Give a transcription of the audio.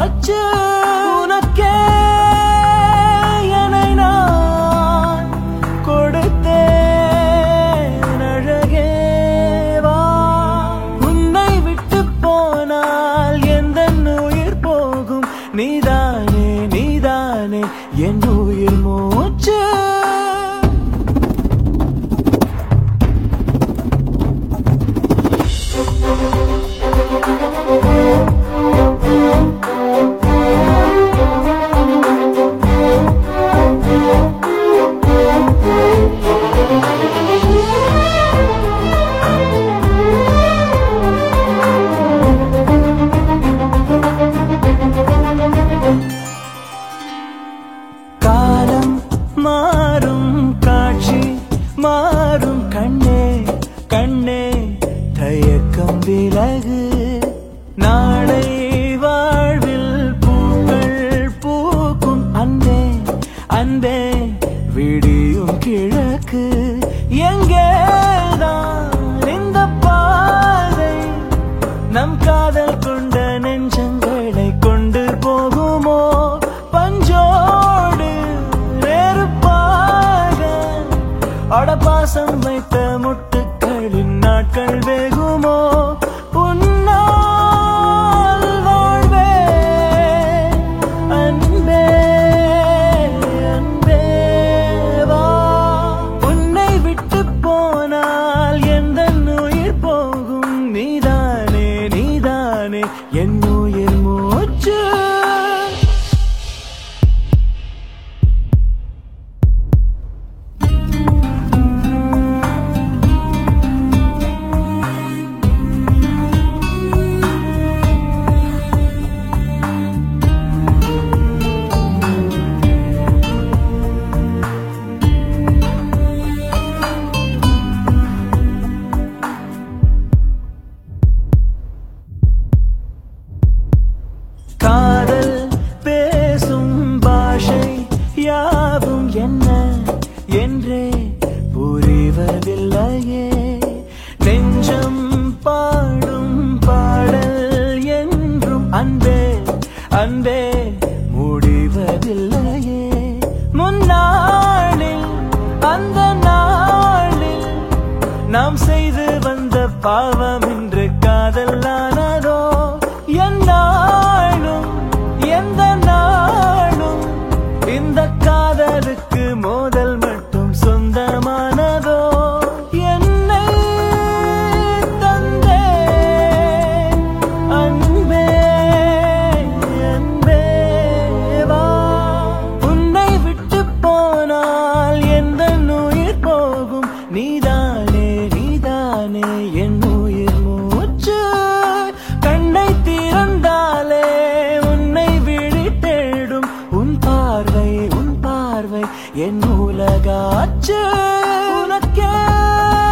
ஆச்சு உனக்கே என்னை நான் கொடுத்தேன் அழகே வா உன்னை விட்டு போனால் எந்த உயிர் போகும் நீதானே நீதானே என் உயிர் மூச்சு காலம் மாறும் காட்சி மாறும் கண்ணே கண்ணே தயக்கம் விலகு நாளை வாழ்வில் பூக்கள் பூக்கும் அன்பே அன்பே விடியும் கிழக்கு எங்கேதான் இந்த பாதை நம் காதல் கொண்ட நெஞ்சங்களை கொண்டு போகுமோ பஞ்சோடு நெருப்பாக அடபாசம் வைத்த முட்டுக்களின் நாட்கள் வேகுமோ உன்னால் வாழ்வே அன்பே அன்பே வா உன்னை விட்டு போனால் எந்த உயிர் போகும் நீதானே நீதானே என் உயிர் மூச்சு காதல் பேசும் பாஷை யாவும் என்ன என்றே புரிவதில்லையே நெஞ்சம் பாடும் பாடல் என்றும் அன்பே அன்பே முடிவதில்லையே முன்னாளில் அந்த நாளில் நாம் செய்து வந்த பாவம் இன்று காதலானதோ என்னாலும் எந்த நாளும் இந்த காதலுக்கு மோதல் மட்டும் சொந்தமானதோ என்னை தந்தே அன்பே அன்பே வா உன்னை விட்டு போனால் எந்த உயிர் போகும் நீதானே நீதானே என் உயிர் மூச்சு கண்ணை திறந்தாலே உன்னை விழி தேடும் உன் பார்வை உன் பார்வை என் உலகாச்சு உனக்கே